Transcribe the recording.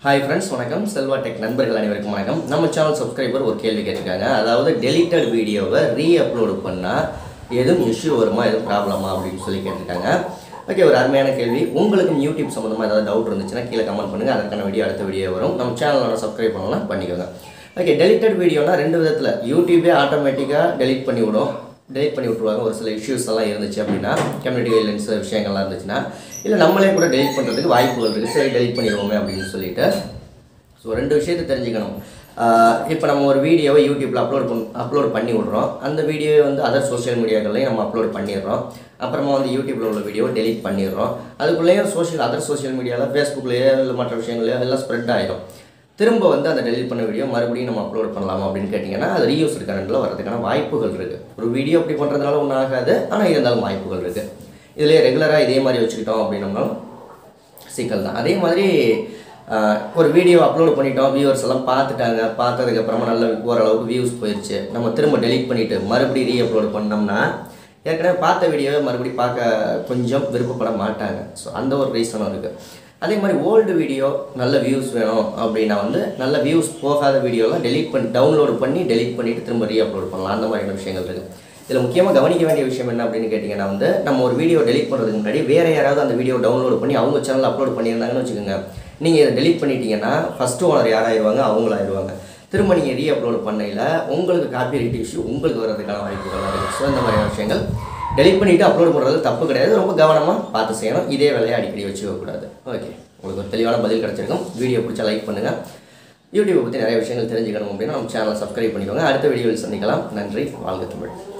hi friends வணக்கம் Selva tech நண்பர்கள் அனைவருக்கும் வணக்கம் நம்ம சேனல் சப்ஸ்கிரைபர் ஒரு கேள்வி கேட்டிருக்காங்க அதாவது டெலிட்டட் வீடியோவை ரீ அப்லோடு பண்ணால் எதுவும் இஷ்யூ வருமா எதுவும் ப்ராப்ளமா அப்படின்னு சொல்லி கேட்டிருக்காங்க ஓகே ஒரு அருமையான கேள்வி உங்களுக்கும் யூடியூப் சம்மந்தமாக ஏதாவது டவுட் இருந்துச்சுன்னா கீழே கமெண்ட் பண்ணுங்கள் அதற்கான வீடியோ அடுத்த வீடியோ வரும் நம்ம சேனலோட சப்ஸ்கிரைப் பண்ணலாம் பண்ணிக்கோங்க ஓகே டெலிட்டட் வீடியோனா ரெண்டு விதத்தில் யூடியூபே ஆட்டோமேட்டிக்காக டெலிட் பண்ணி விடும் டெலிட் பண்ணி விட்ருவாங்க ஒரு சில இஷ்யூஸ் எல்லாம் இருந்துச்சு அப்படின்னா கம்யூனிட்டி கைட்லைன்ஸ் விஷயங்கள்லாம் இருந்துச்சுன்னா இல்லை நம்மளே கூட டெலிட் பண்ணுறதுக்கு வாய்ப்புகள் இருக்குது சரி டெலிட் பண்ணிடுவோமே அப்படின்னு சொல்லிட்டு ஸோ ரெண்டு விஷயத்தை தெரிஞ்சுக்கணும் இப்போ நம்ம ஒரு வீடியோவை யூடியூப்பில் அப்லோட் பண் அப்லோட் பண்ணி விட்றோம் அந்த வீடியோவை வந்து அதர் சோஷியல் மீடியாக்கள்லையும் நம்ம அப்லோட் பண்ணிடுறோம் அப்புறமா வந்து யூடியூப்பில் உள்ள வீடியோவை டெலிட் பண்ணிடுறோம் அதுக்குள்ளேயும் சோஷியல் அதர் சோஷியல் மீடியாவில் ஃபேஸ்புக்லேயோ இல்லை மற்ற விஷயங்களையோ எல்லாம் ஸ்ப்ரெட் ஆகிடும் திரும்ப வந்து அந்த டெலிட் பண்ண வீடியோ மறுபடியும் நம்ம அப்லோட் பண்ணலாமா அப்படின்னு கேட்டிங்கன்னா அது ரீயூஸ் கரண்டில் வரதுக்கான வாய்ப்புகள் இருக்குது ஒரு வீடியோ அப்படி பண்ணுறதுனால ஒன்றும் ஆகாது ஆனால் இருந்தாலும் வாய்ப்புகள் இருக்குது இதிலே ரெகுலராக இதே மாதிரி வச்சுக்கிட்டோம் அப்படின்னோம்னாலும் சிக்கல் தான் அதே மாதிரி ஆஹ், ஒரு வீடியோ அப்லோட் பண்ணிட்டோம் வியூவர்ஸ் எல்லாம் பார்த்துட்டாங்க பார்த்ததுக்கப்புறமா நல்ல ஓரளவுக்கு வியூஸ் போயிடுச்சு நம்ம திரும்ப டெலீட் பண்ணிவிட்டு மறுபடியும் ரீ அப்லோட் பண்ணோம்னா ஏற்கனவே பார்த்த வீடியோவை மறுபடியும் பார்க்க கொஞ்சம் விருப்பப்பட மாட்டாங்க ஸோ அந்த ஒரு ரீசனும் இருக்குது அதே மாதிரி ஓல்டு வீடியோ நல்ல வியூஸ் வேணும் அப்படின்னா வந்து நல்ல வியூஸ் போகாத வீடியோலாம் டெலீட் பண்ணி டவுன்லோட் பண்ணி டெலீட் பண்ணிவிட்டு திரும்ப ரீ அப்லோட் பண்ணலாம் அந்த மாதிரியான விஷயங்கள் இருக்குது இதில் முக்கியமாக கவனிக்க வேண்டிய விஷயம் என்ன அப்படின்னு கேட்டிங்கன்னா வந்து நம்ம ஒரு வீடியோ டெலீட் பண்ணுறதுக்கு முன்னாடி வேறு யாராவது அந்த வீடியோ டவுன்லோட் பண்ணி அவங்க சேனலில் அப்லோட் பண்ணியிருந்தாங்கன்னு வச்சுக்கோங்க நீங்கள் இதை டெலீட் பண்ணிட்டீங்கன்னா ஃபஸ்ட்டு ஓனர் யாராயிருவாங்க அவங்களாயிருவாங்க திரும்ப நீங்கள் ரீ அப்லோட் பண்ணையில் உங்களுக்கு காப்பி ரைட் இஷ்யூ உங்களுக்கு வர்றதுக்கான வாய்ப்புகள் இருக்குது ஸோ இந்த மாதிரியான விஷயங்கள் டெலீட் பண்ணிவிட்டு அப்லோட் பண்ணுறது தப்பு கிடையாது ரொம்ப கவனமாக பார்த்து செய்யணும் இதே வேலையை அடிக்கடி வச்சுக்கக்கூடாது ஓகே உங்களுக்கு ஒரு தெளிவான பதில் கிடச்சிருக்கும் வீடியோ பிடிச்சா லைக் பண்ணுங்கள் யூடியூப்பை பற்றி நிறைய விஷயங்கள் தெரிஞ்சுக்கணும் அப்படின்னா நம்ம சேனலை சப்ஸ்கிரைப் பண்ணிக்கோங்க அடுத்த வீடியோவில் சந்திக்கலாம் நன்றி வாழ்க தமிழ்